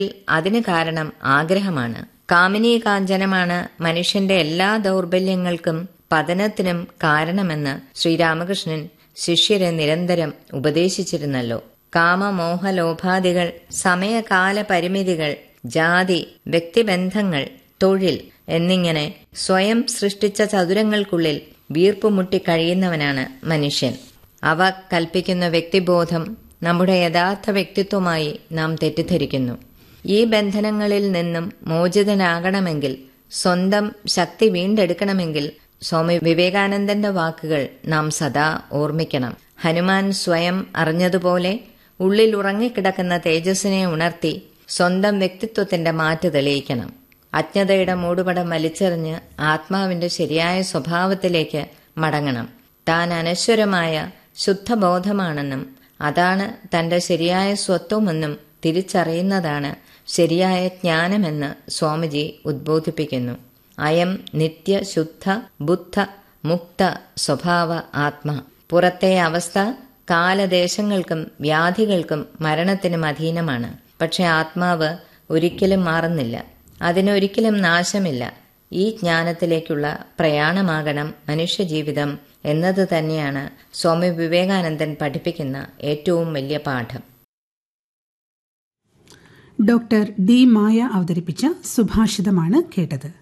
അതിന് കാരണം ആഗ്രഹമാണ് കാമിനീ കാഞ്ചനമാണ് മനുഷ്യന്റെ എല്ലാ ദൗർബല്യങ്ങൾക്കും പതനത്തിനും കാരണമെന്ന് ശ്രീരാമകൃഷ്ണൻ ശിഷ്യരെ നിരന്തരം ഉപദേശിച്ചിരുന്നല്ലോ കാമമോഹലോഭാദികൾ സമയകാല പരിമിതികൾ ജാതി വ്യക്തിബന്ധങ്ങൾ തൊഴിൽ എന്നിങ്ങനെ സ്വയം സൃഷ്ടിച്ച ചതുരങ്ങൾക്കുള്ളിൽ വീർപ്പുമുട്ടി കഴിയുന്നവനാണ് മനുഷ്യൻ അവ കൽപ്പിക്കുന്ന വ്യക്തിബോധം നമ്മുടെ യഥാർത്ഥ വ്യക്തിത്വമായി നാം തെറ്റിദ്ധരിക്കുന്നു ഈ ബന്ധനങ്ങളിൽ നിന്നും മോചിതനാകണമെങ്കിൽ സ്വന്തം ശക്തി വീണ്ടെടുക്കണമെങ്കിൽ സ്വാമി വിവേകാനന്ദന്റെ വാക്കുകൾ നാം സദാ ഓർമ്മിക്കണം ഹനുമാൻ സ്വയം അറിഞ്ഞതുപോലെ ഉള്ളിൽ ഉറങ്ങിക്കിടക്കുന്ന തേജസ്സിനെ ഉണർത്തി സ്വന്തം വ്യക്തിത്വത്തിന്റെ മാറ്റ് തെളിയിക്കണം അജ്ഞതയുടെ മൂടുപടം വലിച്ചെറിഞ്ഞ് ആത്മാവിന്റെ ശരിയായ സ്വഭാവത്തിലേക്ക് മടങ്ങണം താൻ അനശ്വരമായ ശുദ്ധബോധമാണെന്നും അതാണ് തന്റെ ശരിയായ സ്വത്വമെന്നും തിരിച്ചറിയുന്നതാണ് ശരിയായ ജ്ഞാനമെന്ന് സ്വാമിജി ഉദ്ബോധിപ്പിക്കുന്നു അയം നിത്യ ശുദ്ധ ബുദ്ധ മുക്ത സ്വഭാവ ആത്മ പുറത്തെ അവസ്ഥ കാലദേശങ്ങൾക്കും വ്യാധികൾക്കും മരണത്തിനും അധീനമാണ് പക്ഷെ ആത്മാവ് ഒരിക്കലും മാറുന്നില്ല അതിനൊരിക്കലും നാശമില്ല ഈ ജ്ഞാനത്തിലേക്കുള്ള പ്രയാണമാകണം മനുഷ്യജീവിതം എന്നത് തന്നെയാണ് സ്വാമി വിവേകാനന്ദൻ പഠിപ്പിക്കുന്ന ഏറ്റവും വലിയ പാഠം ഡോക്ടർ ഡി മായ അവതരിപ്പിച്ച സുഭാഷിതമാണ് കേട്ടത്